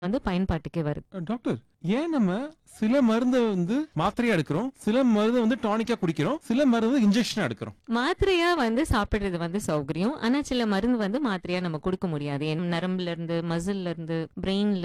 வந்து பயன்பாட்டுக்கே வருது டாக்டர் ஏன் நம்ம சில மருந்தை வந்து மாத்திரையா எடுக்கிறோம் சில மருந்தை வந்து டானிக்கா குடிக்கிறோம் சில மருந்து இன்ஜெக்ஷனா எடுக்கிறோம் மாத்திரையா வந்து சாப்பிடுறது வந்து சௌகரியம் ஆனா சில மருந்து வந்து மாத்திரையா நம்ம கொடுக்க முடியாது ஏன் நரம்புல இருந்து மசில்ல இருந்து பிரெயின்ல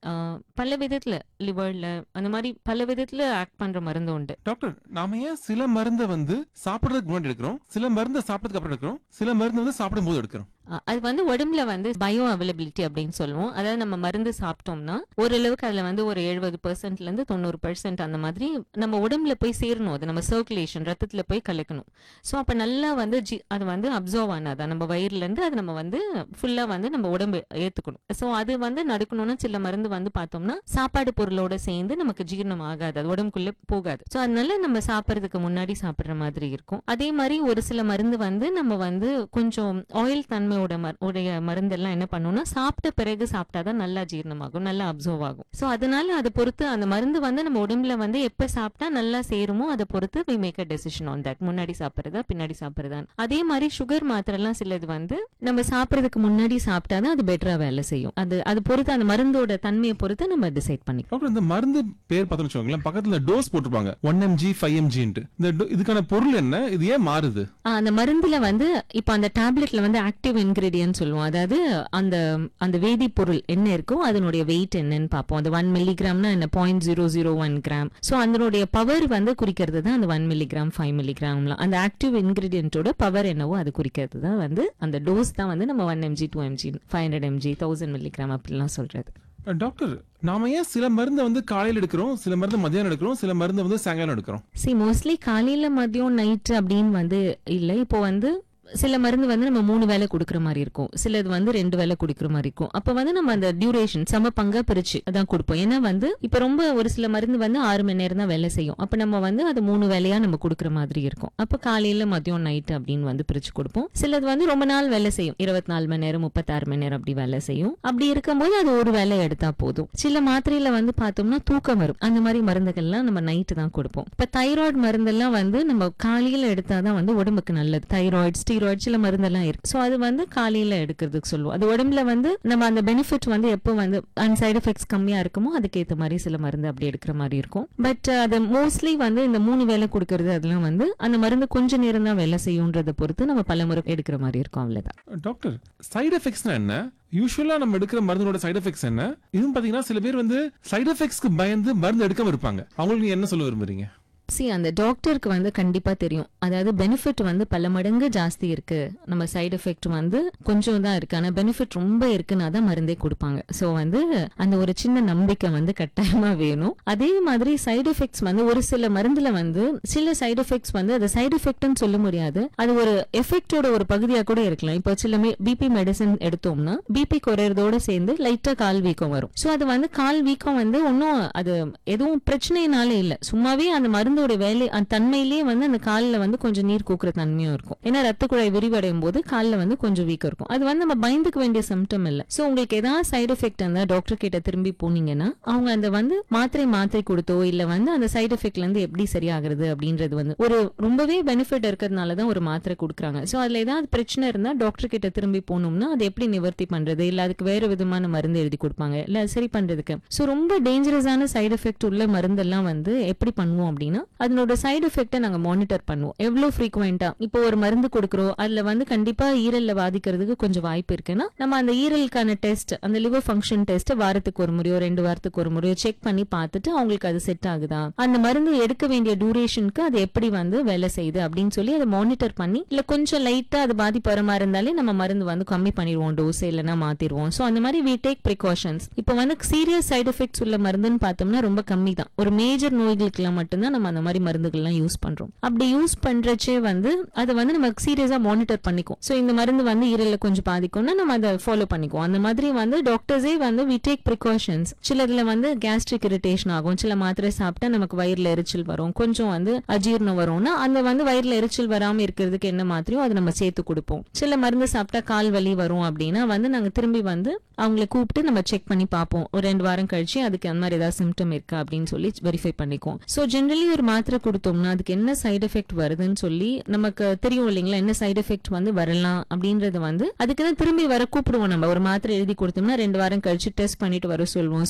பல விதத்துல லிவர்ல அந்த மாதிரி பல விதத்துல ஆக்ட் பண்ற மருந்து உண்டு டாக்டர் நாம ஏன் சில மருந்தை வந்து சாப்பிடுறதுக்கு முன்னாடி எடுக்கிறோம் சில மருந்தை சாப்பிட்டதுக்கு அப்புறம் எடுக்கிறோம் சில மருந்து வந்து சாப்பிடும் போது எடுக்கிறோம் அஹ் அது வந்து உடம்புல வந்து பயோ அவைலபிலிட்டி அப்படின்னு சொல்லுவோம் அதாவது நம்ம மருந்து சாப்பிட்டோம்னா ஓரளவுக்கு அதுல வந்து ஒரு எழுபது பெர்சென்ட்ல இருந்து தொண்ணூறு பெர்சென்ட் அந்த மாதிரி நம்ம உடம்புல போய் சேரணும் அது நம்ம சர்க்குலேஷன் ரத்தத்துல போய் கலக்கணும் ஸோ அப்ப நல்லா வந்து ஜி அது வந்து அப்சர்வ் ஆனாதான் நம்ம வயிறுல இருந்து அது நம்ம வந்து ஃபுல்லா வந்து நம்ம உடம்பு ஏத்துக்கணும் ஸோ அது வந்து நடக்கணும்னா சில மருந்து வந்து பார்த்தோம்னா சாப்பாடு பொருளோட சேர்ந்து நமக்கு ஜீரணம் ஆகாது அது உடம்புக்குள்ள போகாது ஸோ அதனால நம்ம சாப்பிட்றதுக்கு முன்னாடி சாப்பிடுற மாதிரி இருக்கும் அதே மாதிரி ஒரு சில மருந்து வந்து நம்ம வந்து கொஞ்சம் ஆயில் தன்மையோட மரு- உடைய மருந்தெல்லாம் என்ன பண்ணும்னா சாப்பிட்ட பிறகு சாப்பிட்டாதான் நல்லா ஜீரணமாகும் நல்லா அப்சர்வ் ஆகும் ஸோ அதனால அதை பொறுத்து அந்த மருந்து வந்து நம்ம உடம்புல வந்து எப்ப சாப்பிட்டா நல்லா சேருமோ அதை பொறுத்து we make a decision on that முன்னாடி சாப்பிடுறதா பின்னாடி சாப்பிடுறதா அதே மாதிரி சுகர் மாத்திரைலாம் சிலது வந்து நம்ம சாப்பிடுறதுக்கு முன்னாடி சாப்பிட்டாதான் அது பெட்டரா வேலை செய்யும் அது அது பொறுத்து அந்த மருந்தோட தன்மையை பொறுத்து நம்ம டிசைட் பண்ணிக்கலாம் டாக்டர் இந்த மருந்து பேர் பார்த்தோம்னு வச்சுக்கோங்களேன் பக்கத்துல டோஸ் போட்டிருப்பாங்க ஒன் எம்ஜி ஃபைவ் எம்ஜின்ட்டு இந்த do- இதுக்கான பொருள் என்ன இது ஏன் மாறுது ஆ, அந்த மருந்துல வந்து இப்ப அந்த டேப்லெட்ல வந்து ஆக்டிவ் இன்கிரீடியன்ட் சொல்லுவோம் அதாவது அந்த அந்த வேதிப்பொருள் என்ன இருக்கோ அதனுடைய வெயிட் என்னன்னு பார்ப்போம் அது ஒன் மில்லிகிராம்னா என்ன point zero zero one gram so அதனுடைய பவர் வந்து குறிக்கிறது தான் அந்த ஒன் மில்லிகிராம் ஃபைவ் மில்லிகிராம்லாம் அந்த ஆக்டிவ் இன்கிரீடியன்ட்டோட பவர் என்னவோ அது குறிக்கிறது தான் வந்து அந்த டோஸ் தான் வந்து நம்ம one MG two MG five hundred MG thousand milligram அப்படிலாம் சொல்றது அஹ் டாக்டர் நாம ஏன் சில மருந்தை வந்து காலையில எடுக்கிறோம் சில மருந்து மதியானம் எடுக்கிறோம் சில மருந்து வந்து சாயங்காலம் எடுக்கிறோம் சி மோஸ்ட்லி காலையில மதியம் நைட் அப்படின்னு வந்து இல்லை இப்போ வந்து சில மருந்து வந்து நம்ம மூணு வேளை கொடுக்குற மாதிரி இருக்கும் சிலது வந்து ரெண்டு வேளை குடிக்கிற மாதிரி இருக்கும் அப்ப வந்து நம்ம அந்த டியூரேஷன் சம பங்கா பிரிச்சு அதான் கொடுப்போம் ஏன்னா வந்து இப்ப ரொம்ப ஒரு சில மருந்து வந்து ஆறு மணி நேரம் தான் வேலை செய்யும் அப்ப நம்ம வந்து அது மூணு வேலையா நம்ம கொடுக்குற மாதிரி இருக்கும் அப்ப காலையில மதியம் நைட் அப்படின்னு வந்து பிரிச்சு கொடுப்போம் சிலது வந்து ரொம்ப நாள் வேலை செய்யும் இருபத்தி நாலு மணி நேரம் முப்பத்தாறு மணி நேரம் அப்படி வேலை செய்யும் அப்படி இருக்கும்போது அது ஒரு வேலை எடுத்தா போதும் சில மாத்திரையில வந்து பார்த்தோம்னா தூக்கம் வரும் அந்த மாதிரி மருந்துகள்லாம் நம்ம நைட்டு தான் கொடுப்போம் இப்ப தைராய்டு மருந்தெல்லாம் வந்து நம்ம காலையில எடுத்தாதான் வந்து உடம்புக்கு நல்லது தைராய்டு ஸ்டீராய்டு சில மருந்தெல்லாம் இருக்கு ஸோ அது வந்து காலையில எடுக்கிறதுக்கு சொல்லுவோம் அது உடம்புல வந்து நம்ம அந்த பெனிஃபிட் வந்து எப்போ வந்து அந்த சைடு எஃபெக்ட்ஸ் கம்மியா இருக்குமோ அதுக்கேற்ற மாதிரி சில மருந்து அப்படி எடுக்கிற மாதிரி இருக்கும் பட் அது மோஸ்ட்லி வந்து இந்த மூணு வேலை கொடுக்கறது அதெல்லாம் வந்து அந்த மருந்து கொஞ்ச நேரம் தான் வேலை செய்யுன்றதை பொறுத்து நம்ம பல முறை எடுக்கிற மாதிரி இருக்கும் அவ்வளவுதான் டாக்டர் சைடு எஃபெக்ட்ஸ்னா என்ன யூஸ்வலா நம்ம எடுக்கிற மருந்தோட சைடு எஃபெக்ட்ஸ் என்ன இதுவும் பாத்தீங்கன்னா சில பேர் வந்து சைடு எஃபெக்ட்ஸ்க்கு பயந்து மருந்து எடுக்காம இருப்பாங்க அவங்களுக்கு நீங்க என்ன சொல்ல விரும்புறீங்க சி அந்த டாக்டருக்கு வந்து கண்டிப்பா தெரியும் அதாவது பெனிஃபிட் வந்து பல மடங்கு ஜாஸ்தி இருக்கு நம்ம சைடு எஃபெக்ட் வந்து கொஞ்சம் தான் இருக்கு ஆனா பெனிஃபிட் ரொம்ப இருக்குன்னா தான் மருந்தே கொடுப்பாங்க ஸோ வந்து அந்த ஒரு சின்ன நம்பிக்கை வந்து கட்டாயமா வேணும் அதே மாதிரி சைடு எஃபெக்ட்ஸ் வந்து ஒரு சில மருந்துல வந்து சில சைடு எஃபெக்ட்ஸ் வந்து அது சைடு எஃபெக்ட்னு சொல்ல முடியாது அது ஒரு எஃபெக்டோட ஒரு பகுதியா கூட இருக்கலாம் இப்போ சில பிபி மெடிசன் எடுத்தோம்னா பிபி குறையறதோட சேர்ந்து லைட்டா கால் வீக்கம் வரும் ஸோ அது வந்து கால் வீக்கம் வந்து ஒன்றும் அது எதுவும் பிரச்சனைனால இல்ல சும்மாவே அந்த மருந்தோட வேலை அந்த தன்மையிலேயே வந்து அந்த காலில் வந்து கொஞ்சம் நீர் கூக்குற தன்மையும் இருக்கும் ஏன்னா ரத்த குழாய் விரிவடையும் போது காலில் வந்து கொஞ்சம் வீக்கம் இருக்கும் அது வந்து நம்ம பயந்துக்க வேண்டிய சிம்டம் இல்ல ஸோ உங்களுக்கு ஏதாவது சைடு எஃபெக்ட் இருந்தா டாக்டர் கிட்ட திரும்பி போனீங்கன்னா அவங்க அந்த வந்து மாத்திரை மாத்திரை கொடுத்தோ இல்ல வந்து அந்த சைடு எஃபெக்ட்ல இருந்து எப்படி சரியாகிறது அப்படின்றது வந்து ஒரு ரொம்பவே பெனிஃபிட் இருக்கிறதுனால தான் ஒரு மாத்திரை கொடுக்குறாங்க ஸோ அதுல ஏதாவது பிரச்சனை இருந்தா டாக்டர் கிட்ட திரும்பி போனோம்னா அதை எப்படி நிவர்த்தி பண்றது இல்ல அதுக்கு வேற விதமான மருந்து எழுதி கொடுப்பாங்க இல்ல அது சரி பண்றதுக்கு ஸோ ரொம்ப டேஞ்சரஸான சைடு எஃபெக்ட் உள்ள மருந்தெல்லாம் வந்து எப்படி பண்ணுவோம் அப்படின்னா அதனோட சைடு எஃபெக்ட்டை நாங்க மானிட்டர் பண்ணுவோம் எவ்வளவு ஃப்ரீக்வெண்டா இப்போ ஒரு மருந்து கொடுக்குறோம் அதுல வந்து கண்டிப்பா ஈரல்ல பாதிக்கிறதுக்கு கொஞ்சம் வாய்ப்பு இருக்குன்னா நம்ம அந்த ஈரலுக்கான டெஸ்ட் அந்த லிவர் ஃபங்க்ஷன் டெஸ்ட் வாரத்துக்கு ஒரு முறையோ ரெண்டு வாரத்துக்கு ஒரு முறையோ செக் பண்ணி பார்த்துட்டு அவங்களுக்கு அது செட் ஆகுதா அந்த மருந்து எடுக்க வேண்டிய டியூரேஷனுக்கு அது எப்படி வந்து வேலை செய்யுது அப்படின்னு சொல்லி அதை மானிட்டர் பண்ணி இல்ல கொஞ்சம் லைட்டா அது பாதிப்பு வர மாதிரி இருந்தாலே நம்ம மருந்து வந்து கம்மி பண்ணிடுவோம் டோஸ் இல்லைன்னா மாத்திடுவோம் ஸோ அந்த மாதிரி வி டேக் ப்ரிகாஷன்ஸ் இப்போ வந்து சீரியஸ் சைடு எஃபெக்ட்ஸ் உள்ள மருந்துன்னு பார்த்தோம்னா ரொம்ப கம்மி தான் ஒரு மேஜர் நோய்களுக்கெல்லாம் மட்டும்தான் நம்ம அந்த மாதிரி மருந்துகள்லாம் யூஸ் பண்றோம் அப்படி யூஸ் பண்றச்சே வந்து அதை வந்து நம்ம சீரியஸா மானிட்டர் பண்ணிக்கும் ஸோ இந்த மருந்து வந்து ஈரல்ல கொஞ்சம் பாதிக்கும்னா நம்ம அதை ஃபாலோ பண்ணிக்குவோம் அந்த மாதிரி வந்து டாக்டர்ஸே வந்து வி டேக் ப்ரிகாஷன்ஸ் சிலதுல வந்து கேஸ்ட்ரிக் இரிட்டேஷன் ஆகும் சில மாத்திரை சாப்பிட்டா நமக்கு வயிறுல எரிச்சல் வரும் கொஞ்சம் வந்து அஜீரணம் வரும்னா அந்த வந்து வயிறுல எரிச்சல் வராம இருக்கிறதுக்கு என்ன மாத்திரையோ அதை நம்ம சேர்த்து கொடுப்போம் சில மருந்து சாப்பிட்டா கால் வலி வரும் அப்படின்னா வந்து நாங்க திரும்பி வந்து அவங்கள கூப்பிட்டு நம்ம செக் பண்ணி பார்ப்போம் ஒரு ரெண்டு வாரம் கழிச்சு அதுக்கு அந்த மாதிரி ஏதாவது சிம்டம் இருக்கா அப்படின்னு சொல்லி வெரிஃபை பண்ணிக்குவோம் ஸோ ஜென்ரலி ஒரு மாத்திரை கொடுத்தோம்னா அதுக்கு என்ன சைடு எஃபெக்ட் வருதுன்னு சொல்லி நமக்கு தெரியும் இல்லைங்களா என்ன சைடு எஃபெக்ட் வந்து வரலாம் அப்படின்றது வந்து அதுக்கு தான் திரும்பி வர கூப்பிடுவோம் நம்ம ஒரு மாத்திரை எழுதி கொடுத்தோம்னா ரெண்டு வாரம் கழிச்சு டெஸ்ட் பண்ணிட்டு வர சொல்லுவோம்